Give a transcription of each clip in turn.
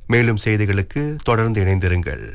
மேலும் செய்திகளுக்கு தொடர்ந்து இணைந்திருங்கள்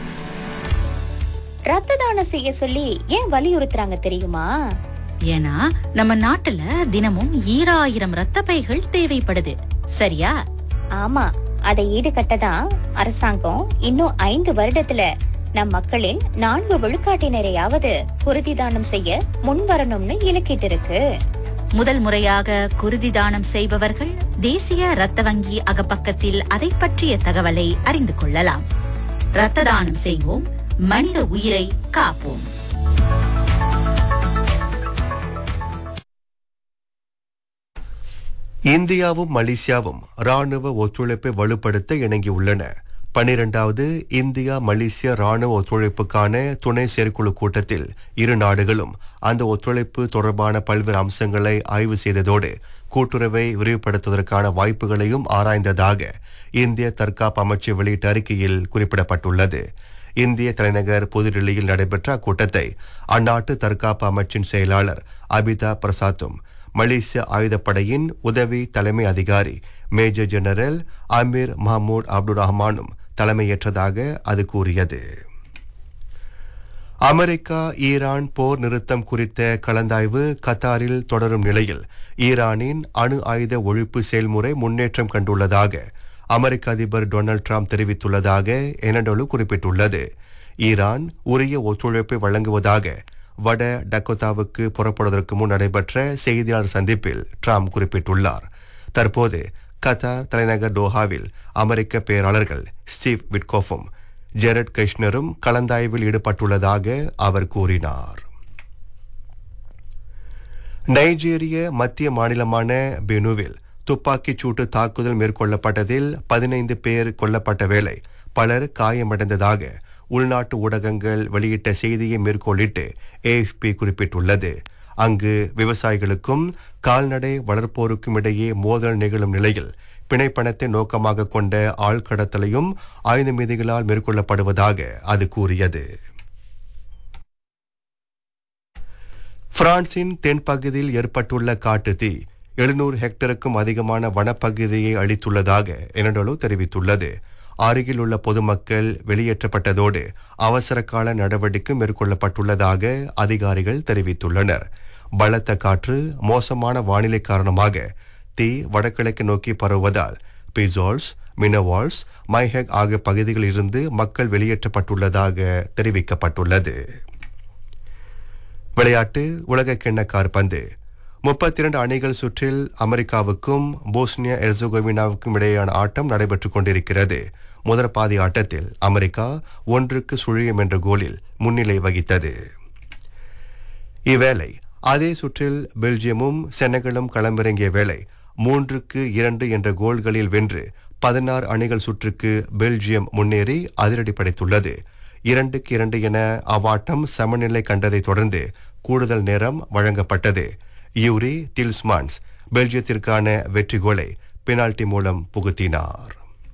ரத்த தானம் செய்ய சொல்லி ஏன் வலியுறுத்துறாங்க தெரியுமா ஏன்னா நம்ம நாட்டுல தினமும் ஈராயிரம் ரத்த பைகள் தேவைப்படுது சரியா ஆமா அதை ஈடுகட்ட தான் அரசாங்கம் இன்னும் ஐந்து வருடத்துல நம் மக்களின் நான்கு விழுக்காட்டினரையாவது குருதி தானம் செய்ய முன் வரணும்னு இலக்கிட்டு இருக்கு முதல் முறையாக குருதி தானம் செய்பவர்கள் தேசிய ரத்த வங்கி அகப்பக்கத்தில் அதை பற்றிய தகவலை அறிந்து கொள்ளலாம் ரத்த தானம் செய்வோம் மனித உயிரை காப்போம் இந்தியாவும் மலேசியாவும் ராணுவ ஒத்துழைப்பை வலுப்படுத்த இணங்கியுள்ளன பனிரெண்டாவது இந்தியா மலேசியா ராணுவ ஒத்துழைப்புக்கான துணை செயற்குழு கூட்டத்தில் இரு நாடுகளும் அந்த ஒத்துழைப்பு தொடர்பான பல்வேறு அம்சங்களை ஆய்வு செய்ததோடு கூட்டுறவை விரிவுபடுத்துவதற்கான வாய்ப்புகளையும் ஆராய்ந்ததாக இந்திய தற்காப்பு அமைச்சு வெளியிட்ட அறிக்கையில் குறிப்பிடப்பட்டுள்ளது இந்திய தலைநகர் புதுடில்லியில் நடைபெற்ற அக்கூட்டத்தை அந்நாட்டு தற்காப்பு அமைச்சின் செயலாளர் அபிதா பிரசாத்தும் மலேசிய ஆயுதப்படையின் உதவி தலைமை அதிகாரி major general Amir Mahmoud Abdul ரஹ்மானும் தலைமையேற்றதாக அது கூறியது அமெரிக்கா ஈரான் போர் நிறுத்தம் குறித்த கலந்தாய்வு கத்தாரில் தொடரும் நிலையில் ஈரானின் அணு ஆயுத ஒழிப்பு செயல்முறை முன்னேற்றம் கண்டுள்ளதாக அமெரிக்க அதிபர் டொனால்ட் ட்ரம்ப் தெரிவித்துள்ளதாக எனடோலு குறிப்பிட்டுள்ளது ஈரான் உரிய ஒத்துழைப்பை வழங்குவதாக வட டக்கோதாவுக்கு புறப்படுவதற்கு முன் நடைபெற்ற செய்தியாளர் சந்திப்பில் ட்ரம்ப் குறிப்பிட்டுள்ளார் தற்போது கத்தார் தலைநகர் டோஹாவில் அமெரிக்க பேராளர்கள் ஸ்டீவ் விட்கோஃபும் ஜெரட் கிருஷ்ணரும் கலந்தாய்வில் ஈடுபட்டுள்ளதாக அவர் கூறினார் நைஜீரிய மத்திய மாநிலமான பெனுவில் துப்பாக்கிச் சூட்டு தாக்குதல் மேற்கொள்ளப்பட்டதில் பதினைந்து பேர் கொல்லப்பட்ட வேளை பலர் காயமடைந்ததாக உள்நாட்டு ஊடகங்கள் வெளியிட்ட செய்தியை மேற்கோளிட்டு ஏஎஃப்பி குறிப்பிட்டுள்ளது அங்கு விவசாயிகளுக்கும் கால்நடை வளர்ப்போருக்கும் இடையே மோதல் நிகழும் நிலையில் பிணைப்பணத்தை நோக்கமாக கொண்ட ஆழ்கடத்தலையும் ஆயுத மீதிகளால் மேற்கொள்ளப்படுவதாக அது கூறியது பிரான்சின் தென்பகுதியில் ஏற்பட்டுள்ள காட்டுத்தீ எழுநூறு ஹெக்டருக்கும் அதிகமான வனப்பகுதியை அளித்துள்ளதாக எனடோலோ தெரிவித்துள்ளது அருகில் உள்ள பொதுமக்கள் வெளியேற்றப்பட்டதோடு அவசர கால நடவடிக்கை மேற்கொள்ளப்பட்டுள்ளதாக அதிகாரிகள் தெரிவித்துள்ளனர் பலத்த காற்று மோசமான வானிலை காரணமாக தீ வடகிழக்கு நோக்கி பரவுவதால் பிசோல்ஸ் மினவால்ஸ் மைஹெக் ஆகிய பகுதிகளில் இருந்து மக்கள் வெளியேற்றப்பட்டுள்ளதாக தெரிவிக்கப்பட்டுள்ளது விளையாட்டு உலக கிண்ண காற்பந்து முப்பத்தி இரண்டு அணிகள் சுற்றில் அமெரிக்காவுக்கும் போஸ்னியா எர்சோகோவினாவுக்கும் இடையேயான ஆட்டம் நடைபெற்றுக் கொண்டிருக்கிறது முதல் பாதி ஆட்டத்தில் அமெரிக்கா ஒன்றுக்கு சுழியம் என்ற கோலில் முன்னிலை வகித்தது இவ்வேளை அதே சுற்றில் பெல்ஜியமும் செனகலும் களமிறங்கிய வேளை மூன்றுக்கு இரண்டு என்ற கோல்களில் வென்று பதினாறு அணிகள் சுற்றுக்கு பெல்ஜியம் முன்னேறி அதிரடி படைத்துள்ளது இரண்டுக்கு இரண்டு என அவ்வாட்டம் சமநிலை கண்டதைத் தொடர்ந்து கூடுதல் நேரம் வழங்கப்பட்டது யூரி தில்ஸ்மான்ஸ் பெல்ஜியத்திற்கான வெற்றி கோலை பெனால்டி மூலம் புகுத்தினார்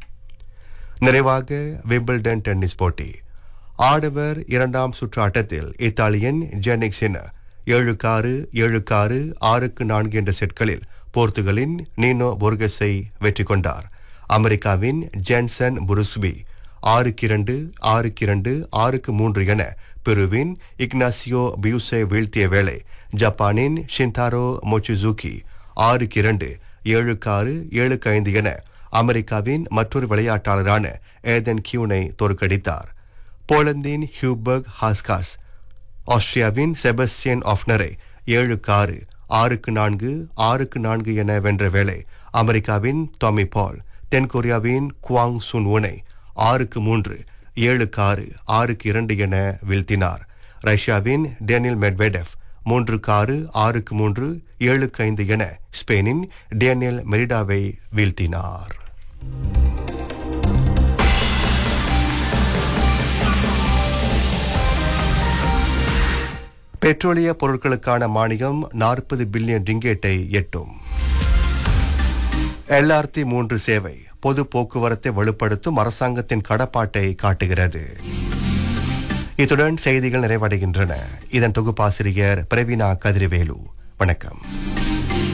நிறைவாக விம்பிள்டன் டென்னிஸ் போட்டி ஆடவர் இரண்டாம் சுற்று ஆட்டத்தில் இத்தாலியன் ஜெனிக் சின்ன ஏழுக்கு ஆறு ஏழுக்கு ஆறு ஆறுக்கு நான்கு என்ற செட்களில் போர்த்துகலின் நீனோ பொர்கஸை வெற்றி கொண்டார் அமெரிக்காவின் ஜென்சன் புருஸ்பி ஆறுக்கு இரண்டு ஆறுக்கு இரண்டு ஆறுக்கு மூன்று என பெருவின் இக்னாசியோ பியூசை வீழ்த்திய வேளை ஜப்பானின் ஷின்தாரோ மொச்சுசூகி ஆறுக்கு இரண்டு ஏழுக்கு ஆறு ஏழுக்கு ஐந்து என அமெரிக்காவின் மற்றொரு விளையாட்டாளரான ஏதன் கியூனை தோற்கடித்தார் போலந்தின் ஹியூபர்க் ஹாஸ்காஸ் ஆஸ்திரியாவின் செபஸ்டியன் ஆஃப்னரை ஏழுக்கு ஆறு ஆறுக்கு நான்கு ஆறுக்கு நான்கு என வென்ற வேளை அமெரிக்காவின் டாமி பால் தென்கொரியாவின் குவாங் சுன் உனை ஆறுக்கு மூன்று ஏழுக்கு ஆறு ஆறுக்கு இரண்டு என வீழ்த்தினார் ரஷ்யாவின் டேனியல் மெட்வெடெவ் மூன்றுக்கு ஆறு ஆறுக்கு மூன்று ஏழுக்கு ஐந்து என ஸ்பெயினின் டேனியல் மெரிடாவை வீழ்த்தினார் பெட்ரோலிய பொருட்களுக்கான மானியம் நாற்பது பில்லியன் ரிங்கேட்டை எட்டும் எல்ஆர்டி மூன்று சேவை பொது போக்குவரத்தை வலுப்படுத்தும் அரசாங்கத்தின் கடப்பாட்டை காட்டுகிறது இத்துடன் செய்திகள் நிறைவடைகின்றன இதன் தொகுப்பாசிரியர் பிரவீனா கதிர்வேலு வணக்கம்